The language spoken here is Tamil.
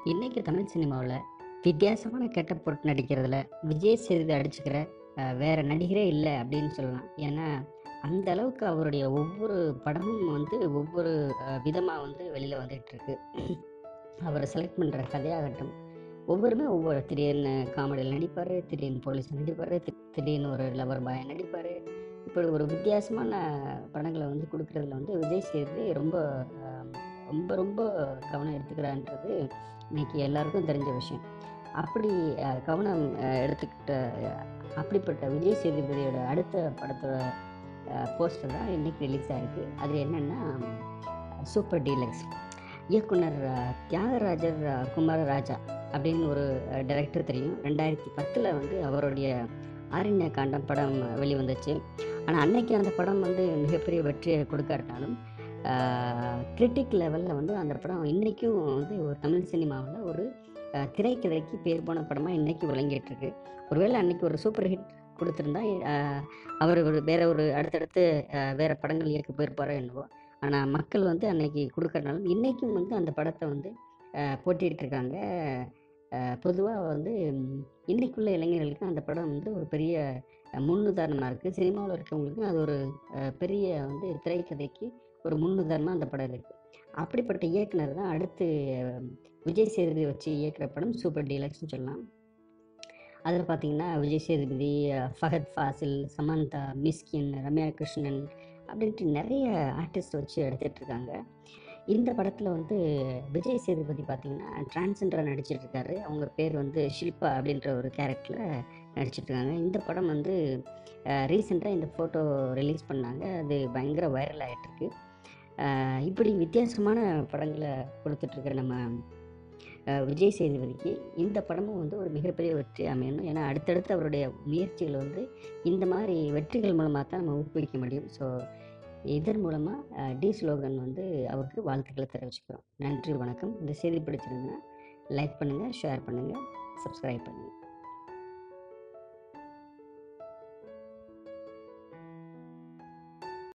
இன்னைக்கு தமிழ் சினிமாவில் வித்தியாசமான கெட்ட போட்டு நடிக்கிறதுல விஜய் சேதுபதி அடிச்சுக்கிற அஹ், வேற நடிகரே இல்லை அப்படின்னு சொல்லலாம் ஏன்னா அந்த அளவுக்கு அவருடைய ஒவ்வொரு படமும் வந்து ஒவ்வொரு விதமாக வந்து வெளியில் வந்துட்டு இருக்கு அவரை செலக்ட் பண்ணுற கதையாகட்டும் ஒவ்வொருமே ஒவ்வொரு திடீர்னு காமெடியில் நடிப்பார் திடீர்னு போலீஸ் நடிப்பார் திடீர்னு ஒரு லவர் பாய் நடிப்பார் இப்படி ஒரு வித்தியாசமான படங்களை வந்து கொடுக்குறதுல வந்து விஜய் சேதுபதி ரொம்ப அஹ், ரொம்ப ரொம்ப கவனம் எடுத்துக்கிறான்றது இன்னைக்கு எல்லாருக்கும் தெரிஞ்ச விஷயம் அப்படி அஹ், கவனம் அஹ், எடுத்துக்கிட்ட அஹ், அப்படிப்பட்ட விஜய் சேதுபதியோட அடுத்த படத்தோட போஸ்டர் தான் இன்னைக்கு ரிலீஸ் ஆயிருக்கு அது என்னென்னா சூப்பர் டீலக்ஸ் இயக்குனர் அஹ், தியாகராஜர் அஹ், குமாரராஜா அப்படின்னு ஒரு டைரக்டர் தெரியும் ரெண்டாயிரத்தி பத்தில் வந்து அவருடைய ஆரண்ய காண்டம் படம் வெளிவந்துச்சு ஆனால் அன்னைக்கு அந்த படம் வந்து மிகப்பெரிய வெற்றியை கொடுக்காட்டாலும் கிரிட்டிக் லெவலில் வந்து அந்த படம் இன்றைக்கும் வந்து ஒரு தமிழ் சினிமாவில் ஒரு அஹ், திரைக்கதைக்கு பேர் போன படமாக இன்றைக்கி விளங்கிட்டு இருக்கு ஒருவேளை அன்னைக்கு ஒரு சூப்பர் ஹிட் கொடுத்துருந்தா அஹ், அவர் ஒரு வேற ஒரு அடுத்தடுத்து அஹ், வேற படங்கள் இயக்க போயிருப்பாரோ என்னவோ ஆனால் மக்கள் வந்து அன்னைக்கு கொடுக்கறனாலும் இன்றைக்கும் வந்து அந்த படத்தை வந்து அஹ், போட்டிட்டு இருக்காங்க பொதுவாக வந்து ம், இன்னைக்குள்ள இளைஞர்களுக்கு அந்த படம் வந்து ஒரு பெரிய அஹ், முன்னுதாரணமாக இருக்குது சினிமாவில் இருக்கவங்களுக்கு அது ஒரு அஹ், பெரிய வந்து திரைக்கதைக்கு ஒரு முன்னுதாரணமாக அந்த படம் இருக்குது அப்படிப்பட்ட இயக்குனர் தான் அடுத்து அஹ், விஜய் சேதுபதி வச்சு இயக்குற படம் சூப்பர் டீலக்ஸ்னு சொல்லலாம் அதில் பார்த்தீங்கன்னா விஜய் சேதுபதி அஹ், ஃபஹத் ஃபாசில் சமந்தா மிஸ்கின் ரம்யா கிருஷ்ணன் அப்படின்ட்டு நிறைய ஆர்டிஸ்ட் வச்சு எடுத்துட்டு இருக்காங்க இந்த படத்தில் வந்து விஜய் சேதுபதி பார்த்தீங்கன்னா டிரான்ஸெண்டராக நடிச்சிட்டு இருக்காரு அவங்க பேர் வந்து ஷில்பா அப்படின்ற ஒரு கேரக்டரில் நடிச்சிட்டு இருக்காங்க இந்த படம் வந்து ரீசெண்டாக இந்த ஃபோட்டோ ரிலீஸ் பண்ணாங்க அது பயங்கர வைரல் ஆகிட்டுருக்கு இப்படி வித்தியாசமான படங்களை கொடுத்துட்ருக்கிற நம்ம அஹ், விஜய் சேதுபதிக்கு இந்த படமும் வந்து ஒரு மிகப்பெரிய வெற்றி அமையணும் ஏன்னா அடுத்தடுத்து அவருடைய முயற்சிகள் வந்து இந்த மாதிரி வெற்றிகள் மூலமாக தான் நம்ம ஊக்குவிக்க முடியும் ஸோ இதன் மூலமாக டி ஸ்லோகன் வந்து அவருக்கு வாழ்த்துக்களை தெரிவிச்சுக்கிறோம் நன்றி வணக்கம் இந்த செய்தி பிடிச்சிருந்ததுன்னா லைக் பண்ணுங்கள் ஷேர் பண்ணுங்கள் சப்ஸ்கிரைப் பண்ணுங்கள்